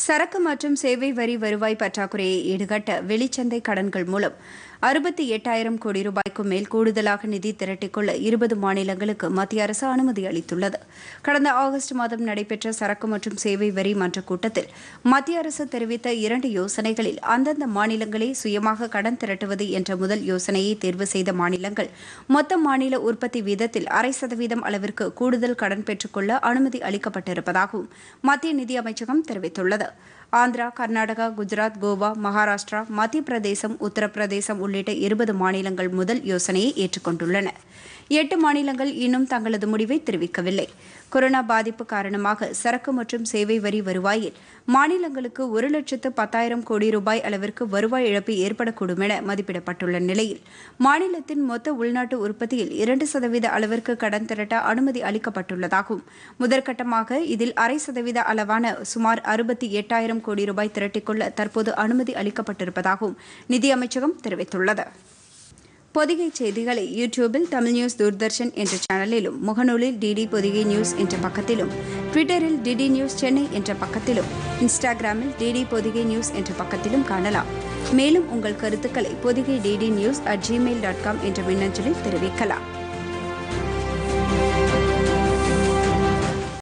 சரக்கு மற்றும் சேவை வரி வருவாய் பற்றாக்குறையை ஈடுகட்ட வெளிச்சந்தை கடன்கள் மூலம் அறுபத்தி எட்டாயிரம் கோடி ரூபாய்க்கும் மேல் கூடுதலாக நிதி திரட்டிக்கொள்ள இருபது மாநிலங்களுக்கு மத்திய அரசு அனுமதி அளித்துள்ளது கடந்த ஆகஸ்ட் மாதம் நடைபெற்ற சரக்கு மற்றும் சேவை வரி மன்ற கூட்டத்தில் மத்திய அரசு தெரிவித்த இரண்டு யோசனைகளில் அந்தந்த மாநிலங்களே சுயமாக கடன் திரட்டுவது என்ற முதல் யோசனையை தேர்வு செய்த மாநிலங்கள் மொத்த மாநில உற்பத்தி வீதத்தில் அரை சதவீதம் அளவிற்கு கூடுதல் கடன் பெற்றுக்கொள்ள அனுமதி அளிக்கப்பட்டிருப்பதாகவும் மத்திய நிதியமைச்சகம் தெரிவித்துள்ளது ஆந்திரா கர்நாடகா குஜராத் கோவா மகாராஷ்டிரா மத்திய பிரதேசம் உத்தரப்பிரதேசம் உள்ளிட்ட இருபது மாநிலங்கள் முதல் யோசனையை ஏற்றுக்கொண்டுள்ளன எட்டு மாநிலங்கள் இன்னும் தங்களது முடிவை தெரிவிக்கவில்லை கொரோனா பாதிப்பு காரணமாக சரக்கு மற்றும் சேவை வரி வருவாயில் மாநிலங்களுக்கு ஒரு லட்சத்து பத்தாயிரம் கோடி ரூபாய் அளவிற்கு வருவாய் இழப்பு ஏற்படக்கூடும் என மதிப்பிடப்பட்டுள்ள நிலையில் மாநிலத்தின் மொத்த உள்நாட்டு உற்பத்தியில் இரண்டு சதவீத அளவிற்கு கடன் திரட்ட அனுமதி அளிக்கப்பட்டுள்ளதாகவும் முதற்கட்டமாக இதில் அரை சதவீத அளவான சுமார் அறுபத்தி எட்டாயிரம் கோடி ரூபாய் திரட்டிக்கொள்ள தற்போது அனுமதி அளிக்கப்பட்டிருப்பதாகவும் நிதியமைச்சகம் தெரிவித்துள்ளது பொதிகை செய்திகளை யூடியூபில் தமிழ் நியூஸ் தூர்தர்ஷன் என்ற சேனலிலும் முகநூலில் டிடி பொதிகை நியூஸ் என்ற பக்கத்திலும் ட்விட்டரில் டிடி நியூஸ் சென்னை என்ற பக்கத்திலும் இன்ஸ்டாகிராமில் டிடி பொதிகை நியூஸ் என்ற பக்கத்திலும் காணலாம் மேலும் உங்கள் கருத்துக்களை Podhigai DD news at Gmail dot com என்ற மின்னஞ்சலில் தெரிவிக்கலாம்